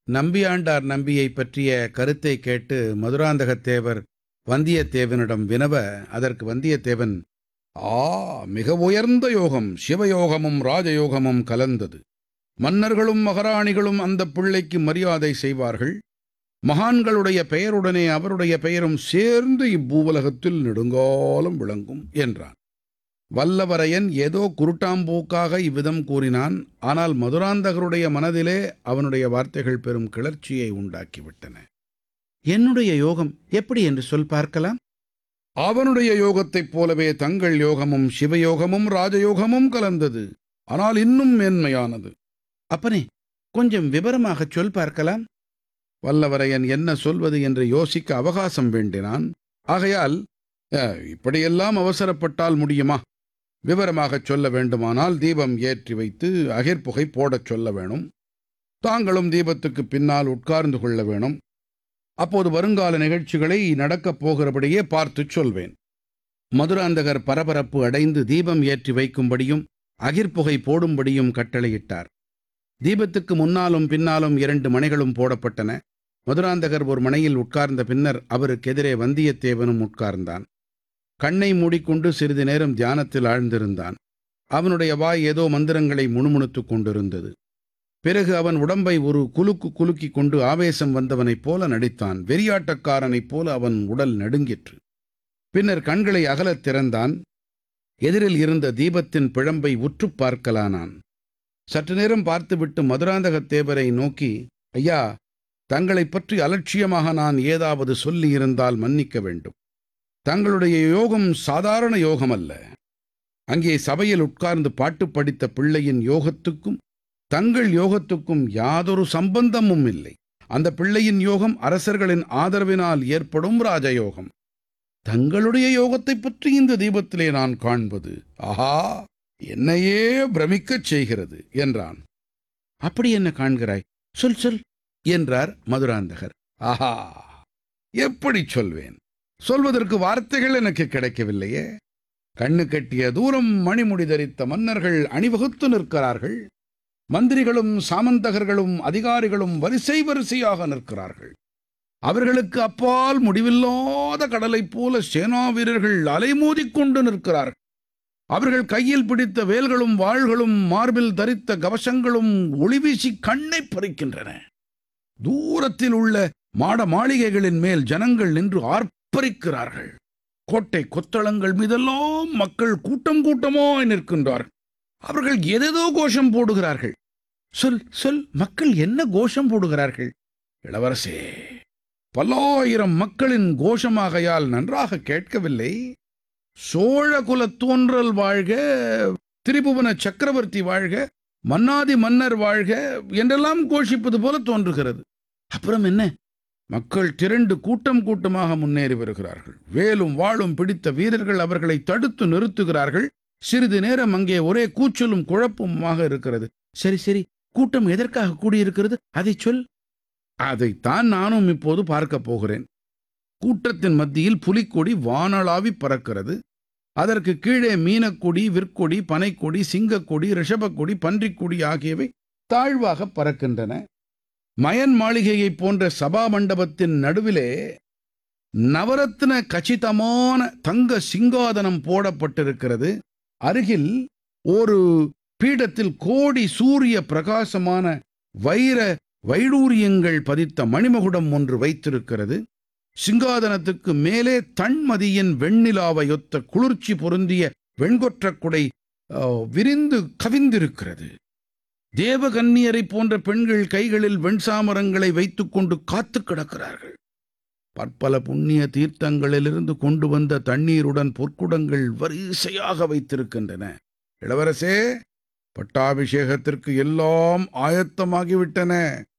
நம்பியாண்டார் நம்பியை பற்றிய கருத்தை கேட்டு மதுராந்தகத்தேவர் வந்தியத்தேவனிடம் வினவ அதற்கு வந்தியத்தேவன் ஆ மிக உயர்ந்த யோகம் சிவயோகமும் ராஜயோகமும் கலந்தது மன்னர்களும் மகாராணிகளும் அந்த பிள்ளைக்கு மரியாதை செய்வார்கள் மகான்களுடைய பெயருடனே அவருடைய பெயரும் சேர்ந்து இப்பூவுலகத்தில் நெடுங்காலம் விளங்கும் என்றான் வல்லவரையன் ஏதோ குருட்டாம்போக்காக இவ்விதம் கூறினான் ஆனால் மதுராந்தகருடைய மனதிலே அவனுடைய வார்த்தைகள் பெரும் கிளர்ச்சியை உண்டாக்கிவிட்டன என்னுடைய யோகம் எப்படி என்று சொல் பார்க்கலாம் அவனுடைய யோகத்தைப் போலவே தங்கள் யோகமும் சிவயோகமும் ராஜயோகமும் கலந்தது ஆனால் இன்னும் மேன்மையானது அப்பனே கொஞ்சம் விவரமாகச் சொல் பார்க்கலாம் வல்லவரையன் என்ன சொல்வது என்று யோசிக்க அவகாசம் வேண்டினான் ஆகையால் "அஹ், இப்படியெல்லாம் அவசரப்பட்டால் முடியுமா விவரமாகச் சொல்ல வேண்டுமானால் தீபம் ஏற்றி வைத்து அகிர்புகை போடச் சொல்ல வேணும் தாங்களும் தீபத்துக்கு பின்னால் உட்கார்ந்து கொள்ள வேணும் அப்போது வருங்கால நிகழ்ச்சிகளை நடக்கப் போகிறபடியே பார்த்துச் சொல்வேன் மதுராந்தகர் பரபரப்பு அடைந்து தீபம் ஏற்றி வைக்கும்படியும் அகிர்புகை போடும்படியும் கட்டளையிட்டார் தீபத்துக்கு முன்னாலும் பின்னாலும் இரண்டு மணைகளும் போடப்பட்டன மதுராந்தகர் ஒரு மணையில் உட்கார்ந்த பின்னர் அவருக்கு எதிரே வந்தியத்தேவனும் உட்கார்ந்தான் கண்ணை மூடிக்கொண்டு சிறிது நேரம் தியானத்தில் ஆழ்ந்திருந்தான் அவனுடைய வாய் ஏதோ மந்திரங்களை முணுமுணுத்துக் கொண்டிருந்தது பிறகு அவன் உடம்பை ஒரு குலுக்கு குலுக்கிக் கொண்டு ஆவேசம் வந்தவனைப் போல நடித்தான் வெறியாட்டக்காரனைப் போல அவன் உடல் நடுங்கிற்று பின்னர் கண்களை அகலத் திறந்தான் எதிரில் இருந்த தீபத்தின் பிழம்பை உற்றுப் பார்க்கலானான் சற்று நேரம் பார்த்துவிட்டு மதுராந்தகத்தேவரை நோக்கி ஐயா தங்களைப் பற்றி அலட்சியமாக நான் ஏதாவது சொல்லியிருந்தால் மன்னிக்க வேண்டும் தங்களுடைய யோகம் சாதாரண யோகம் அல்ல அங்கே சபையில் உட்கார்ந்து பாட்டு படித்த பிள்ளையின் யோகத்துக்கும் தங்கள் யோகத்துக்கும் யாதொரு சம்பந்தமும் இல்லை அந்த பிள்ளையின் யோகம் அரசர்களின் ஆதரவினால் ஏற்படும் ராஜயோகம் தங்களுடைய யோகத்தைப் பற்றி இந்த தீபத்திலே நான் காண்பது ஆஹா என்னையே பிரமிக்கச் செய்கிறது என்றான் அப்படி என்ன காண்கிறாய் சொல் சொல் என்றார் மதுராந்தகர் ஆஹா எப்படி சொல்வேன் சொல்வதற்கு வார்த்தைகள் எனக்கு கிடைக்கவில்லையே கண்ணு கட்டிய தூரம் மணிமுடி தரித்த மன்னர்கள் அணிவகுத்து நிற்கிறார்கள் மந்திரிகளும் சாமந்தகர்களும் அதிகாரிகளும் வரிசை வரிசையாக நிற்கிறார்கள் அவர்களுக்கு அப்பால் முடிவில்லாத கடலைப் போல சேனா வீரர்கள் அலைமோதிக் கொண்டு நிற்கிறார்கள் அவர்கள் கையில் பிடித்த வேல்களும் வாள்களும் மார்பில் தரித்த கவசங்களும் ஒளிவீசி கண்ணை பறிக்கின்றன தூரத்தில் உள்ள மாட மாளிகைகளின் மேல் ஜனங்கள் நின்று ஆர்ப்பரிக்கிறார்கள் கோட்டை கொத்தளங்கள் மீதெல்லாம் மக்கள் கூட்டம் கூட்டமாய் நிற்கின்றார்கள் அவர்கள் எதேதோ கோஷம் போடுகிறார்கள் சொல் சொல் மக்கள் என்ன கோஷம் போடுகிறார்கள் இளவரசே பல்லாயிரம் மக்களின் கோஷமாகையால் நன்றாக கேட்கவில்லை சோழ குலத் தோன்றல் வாழ்க திரிபுவன சக்கரவர்த்தி வாழ்க மன்னாதி மன்னர் வாழ்க என்றெல்லாம் கோஷிப்பது போல தோன்றுகிறது அப்புறம் என்ன மக்கள் திரண்டு கூட்டம் கூட்டமாக முன்னேறி வருகிறார்கள் வேலும் வாளும் பிடித்த வீரர்கள் அவர்களை தடுத்து நிறுத்துகிறார்கள் சிறிது நேரம் அங்கே ஒரே கூச்சலும் குழப்பமுமாக இருக்கிறது சரி சரி கூட்டம் எதற்காக கூடியிருக்கிறது அதை சொல் அதைத்தான் நானும் இப்போது பார்க்கப் போகிறேன் கூட்டத்தின் மத்தியில் புலிக்கொடி வானளாவி பறக்கிறது அதற்கு கீழே மீனக்கொடி விற்கொடி பனைக்கொடி சிங்கக்கொடி ரிஷபக்கொடி பன்றிக்கொடி ஆகியவை தாழ்வாக பறக்கின்றன மயன் மாளிகையைப் போன்ற சபா மண்டபத்தின் நடுவிலே நவரத்ன கச்சிதமான தங்க சிங்காதனம் போடப்பட்டிருக்கிறது அருகில் ஒரு பீடத்தில் கோடி சூரிய பிரகாசமான வைர வைடூரியங்கள் பதித்த மணிமகுடம் ஒன்று வைத்திருக்கிறது சிங்காதனத்துக்கு மேலே தன்மதியின் வெண்ணிலாவையொத்த குளிர்ச்சி பொருந்திய வெண்கொற்றக் குடை ஆ, விரிந்து கவிந்திருக்கிறது தேவகன்னியரைப் போன்ற பெண்கள் கைகளில் வெண்சாமரங்களை வைத்துக்கொண்டு காத்து கிடக்கிறார்கள் பற்பல புண்ணிய தீர்த்தங்களிலிருந்து கொண்டு வந்த தண்ணீருடன் பொற்குடங்கள் வரிசையாக வைத்திருக்கின்றன இளவரசே பட்டாபிஷேகத்திற்கு எல்லாம் ஆயத்தமாகிவிட்டன